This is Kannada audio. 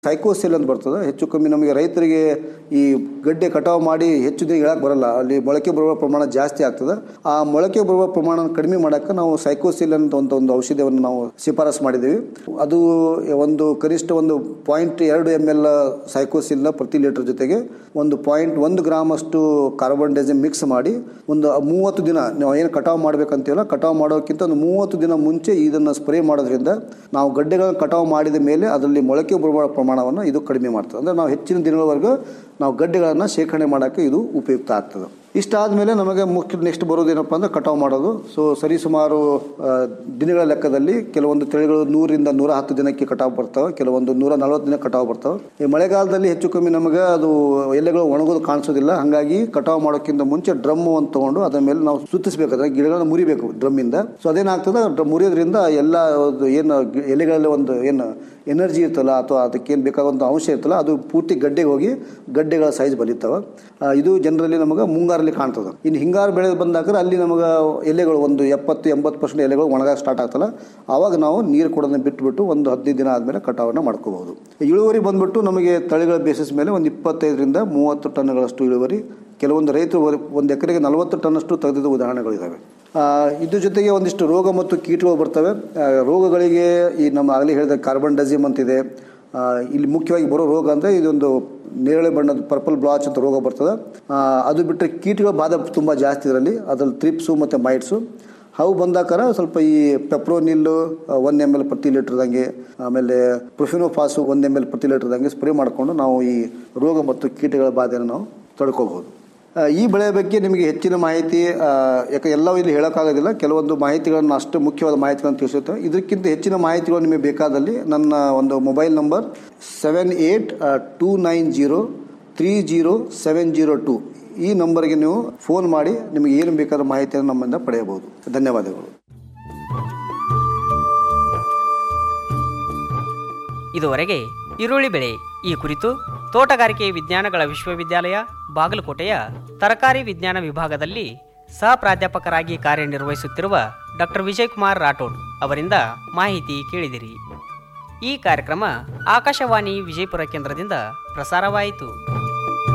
ಸೈಕೋಸೆಲ್ ಅಂತ ಬರ್ತದೆ ಹೆಚ್ಚು ಕಮ್ಮಿ ನಮಗೆ ರೈತರಿಗೆ ಈ ಗಡ್ಡೆ ಕಟಾವು ಮಾಡಿ ಹೆಚ್ಚು ದಿನ ಹೇಳಕ್ ಬರಲ್ಲ ಅಲ್ಲಿ ಮೊಳಕೆ ಬರುವ ಪ್ರಮಾಣ ಜಾಸ್ತಿ ಆಗ್ತದೆ ಆ ಮೊಳಕೆ ಬರುವ ಪ್ರಮಾಣ ಕಡಿಮೆ ಮಾಡಕ್ಕೆ ನಾವು ಸೈಕೋಸಿಲ್ ಅಂತ ಒಂದು ಒಂದು ಔಷಧಿಯನ್ನು ನಾವು ಶಿಫಾರಸ್ ಮಾಡಿದ್ದೀವಿ ಅದು ಒಂದು ಕನಿಷ್ಠ ಒಂದು ಪಾಯಿಂಟ್ ಎರಡು ಎಮ್ ಎಲ್ ಸೈಕೋಸಿಲ್ನ ಪ್ರತಿ ಲೀಟರ್ ಜೊತೆಗೆ ಒಂದು ಪಾಯಿಂಟ್ ಒಂದು ಗ್ರಾಮ್ ಅಷ್ಟು ಕಾರ್ಬನ್ ಡೈಸಿಮ್ ಮಿಕ್ಸ್ ಮಾಡಿ ಒಂದು ಮೂವತ್ತು ದಿನ ನಾವು ಏನು ಕಟಾವು ಮಾಡ್ಬೇಕಂತೀವಲ್ಲ ಕಟಾವು ಮಾಡೋಕ್ಕಿಂತ ಒಂದು ಮೂವತ್ತು ದಿನ ಮುಂಚೆ ಇದನ್ನು ಸ್ಪ್ರೇ ಮಾಡೋದ್ರಿಂದ ನಾವು ಗಡ್ಡೆಗಳನ್ನು ಕಟಾವು ಮಾಡಿದ ಮೇಲೆ ಅದರಲ್ಲಿ ಮೊಳಕೆ ಬರುವ ಪ್ರಮಾಣವನ್ನು ಇದು ಕಡಿಮೆ ಮಾಡ್ತದೆ ಅಂದರೆ ನಾವು ಹೆಚ್ಚಿನ ದಿನಗಳವರೆಗೂ ನಾವು ಗಡ್ಡೆಗಳನ್ನು ಶೇಖರಣೆ ಮಾಡೋಕ್ಕೆ ಇದು ಉಪಯುಕ್ತ ಆಗ್ತದೆ ಇಷ್ಟಾದಮೇಲೆ ನಮಗೆ ಮುಖ್ಯ ನೆಕ್ಸ್ಟ್ ಬರೋದೇನಪ್ಪ ಅಂದ್ರೆ ಕಟಾವು ಮಾಡೋದು ಸೊ ಸರಿಸುಮಾರು ಆ, ದಿನಗಳ ಲೆಕ್ಕದಲ್ಲಿ ಕೆಲವೊಂದು ತಳಿಗಳು ನೂರಿಂದ ನೂರ ಹತ್ತು ದಿನಕ್ಕೆ ಕಟಾವು ಬರ್ತವೆ ಕೆಲವೊಂದು ನೂರ ನಲವತ್ತು ದಿನ ಕಟಾವು ಬರ್ತವೆ ಈ ಮಳೆಗಾಲದಲ್ಲಿ ಹೆಚ್ಚು ಕಮ್ಮಿ ನಮಗೆ ಅದು ಎಲೆಗಳು ಒಣಗೋದು ಕಾಣಿಸೋದಿಲ್ಲ ಹಾಗಾಗಿ ಕಟಾವು ಮಾಡೋಕ್ಕಿಂತ ಮುಂಚೆ ಡ್ರಮ್ ಒಂದು ತಗೊಂಡು ಅದರ ಮೇಲೆ ನಾವು ಸುತ್ತಿಸ್ಬೇಕು ಅದನ್ನ ಗಿಡಗಳನ್ನ ಮುರಿಬೇಕು ಡ್ರಮ್ಮಿಂದ ಸೊ ಅದೇನಾಗ್ತದೆ ಡ್ರಮ್ ಮುರಿಯೋದ್ರಿಂದ ಎಲ್ಲ ಅದು ಏನು ಗಿ- ಎಲೆಗಳಲ್ಲಿ ಒಂದು ಏನು ಎನರ್ಜಿ ಇರ್ತಲ್ಲ ಅಥವಾ ಅದಕ್ಕೇನು ಬೇಕಾಗುವಂಥ ಅಂಶ ಇರ್ತಲ್ಲ ಅದು ಪೂರ್ತಿ ಗಡ್ಡೆಗೆ ಹೋಗಿ ಗಡ್ಡೆಗಳ ಸೈಜ್ ಬಲಿತಾವೆ ಆ, ಇದು ಜನರಲ್ಲಿ ನಮಗೆ ಮುಂಗಾರಲ್ಲಿ ಕಾಣ್ತದೆ ಇನ್ನು ಹಿಂಗಾರು ಬೆಳೆ ಬಂದಾಗ ಅಲ್ಲಿ ನಮಗೆ ಎಲೆಗಳು ಒಂದು ಎಪ್ಪತ್ತು ಎಂಬತ್ತು ಪರ್ಸೆಂಟ್ ಎಲೆಗಳು ಒಣಗ ಸ್ಟಾರ್ಟ್ ಆಗ್ತಲ್ಲ ಆವಾಗ ನಾವು ನೀರು ಕೊಡೋದನ್ನ ಬಿಟ್ಬಿಟ್ಟು ಒಂದು ಹದಿನೈದು ದಿನ ಆದಮೇಲೆ ಕಟಾವನ್ನು ಮಾಡ್ಕೋಬಹುದು ಇಳುವರಿ ಬಂದ್ಬಿಟ್ಟು ನಮಗೆ ತಳಿಗಳ ಬೇಸಿಸ್ ಮೇಲೆ ಒಂದು ಇಪ್ಪತ್ತೈದರಿಂದ ಮೂವತ್ತು ಟನ್ಗಳಷ್ಟು ಇಳುವರಿ ಕೆಲವೊಂದು ರೈತರು ಒಂದು- ಒಂದು ಎಕರೆಗೆ ನಲವತ್ತು ಟನ್ನಷ್ಟು ತೆಗೆದಿದ್ದ ಉದಾಹರಣೆಗಳಿದ್ದಾವೆ ಆ, ಇದ್ರ ಜೊತೆಗೆ ಒಂದಿಷ್ಟು ರೋಗ ಮತ್ತು ಕೀಟಗಳು ಬರ್ತವೆ ಆ, ರೋಗಗಳಿಗೆ ಈ ನಮ್ಮ ಆಗಲೇ ಹೇಳಿದ ಕಾರ್ಬನ್ ಡೈಸಿಮ್ ಅಂತಿದೆ ಆ, ಇಲ್ಲಿ ಮುಖ್ಯವಾಗಿ ಬರೋ ರೋಗ ಅಂದರೆ ಇದೊಂದು ನೇರಳೆ ಬಣ್ಣದ ಪರ್ಪಲ್ ಬ್ಲಾಚ್ ಅಂತ ರೋಗ ಬರ್ತದೆ ಆ, ಅದು ಬಿಟ್ಟರೆ ಕೀಟಗಳ ಬಾಧೆ ತುಂಬ ಜಾಸ್ತಿ ಇದರಲ್ಲಿ ಅದರಲ್ಲಿ ತ್ರಿಪ್ಸು ಮತ್ತು ಮೈಟ್ಸು ಹಾವು ಬಂದಾಕಾರ ಸ್ವಲ್ಪ ಈ ಪೆಪ್ರೋನಿಲ್ಲು ಒನ್ ಎಮ್ ಎಲ್ ಪ್ರತಿ ಲೀಟರ್ದಂಗೆ ಆಮೇಲೆ ಪ್ರೊಫಿನೋಫಾಸು ಒನ್ ಎಮ್ ಎಲ್ ಪ್ರತಿ ಲೀಟರ್ದಂಗೆ ಸ್ಪ್ರೇ ಮಾಡಿಕೊಂಡು ನಾವು ಈ ರೋಗ ಮತ್ತು ಕೀಟಗಳ ಬಾಧೆಯನ್ನು ನಾವು ತಡ್ಕೋಬಹುದು ಆ, ಈ ಬೆಳೆ ಬಗ್ಗೆ ನಿಮಗೆ ಹೆಚ್ಚಿನ ಮಾಹಿತಿ ಆ, ಯಾಕೆ ಎಲ್ಲವೂ ಇಲ್ಲಿ ಹೇಳೋಕ್ಕಾಗೋದಿಲ್ಲ ಕೆಲವೊಂದು ಮಾಹಿತಿಗಳನ್ನು ಅಷ್ಟು ಮುಖ್ಯವಾದ ಮಾಹಿತಿಗಳನ್ನು ತಿಳಿಸುತ್ತೆ ಇದಕ್ಕಿಂತ ಹೆಚ್ಚಿನ ಮಾಹಿತಿಗಳು ನಿಮಗೆ ಬೇಕಾದಲ್ಲಿ ನನ್ನ ಒಂದು mobile number seven eight two nine zero three zero seven zero two ಈ ನಂಬರ್ಗೆ ನೀವು ಫೋನ್ ಮಾಡಿ ನಿಮಗೆ ಏನು ಬೇಕಾದ ಮಾಹಿತಿಯನ್ನು ನಮ್ಮಿಂದ ಪಡೆಯಬಹುದು ಧನ್ಯವಾದಗಳು ಇದುವರೆಗೆ ಈರುಳ್ಳಿ ಬೆಳೆ ಈ ಕುರಿತು ತೋಟಗಾರಿಕೆ ವಿಜ್ಞಾನಗಳ ವಿಶ್ವವಿದ್ಯಾಲಯ ಬಾಗಲಕೋಟೆಯ ತರಕಾರಿ ವಿಜ್ಞಾನ ವಿಭಾಗದಲ್ಲಿ ಸಹ ಪ್ರಾಧ್ಯಾಪಕರಾಗಿ ಕಾರ್ಯನಿರ್ವಹಿಸುತ್ತಿರುವ ಡಾಕ್ಟರ್ ವಿಜಯಕುಮಾರ್ ರಾಠೋಡ್ ಅವರಿಂದ ಮಾಹಿತಿ ಕೇಳಿದಿರಿ ಈ ಕಾರ್ಯಕ್ರಮ ಆಕಾಶವಾಣಿ ವಿಜಯಪುರ ಕೇಂದ್ರದಿಂದ ಪ್ರಸಾರವಾಯಿತು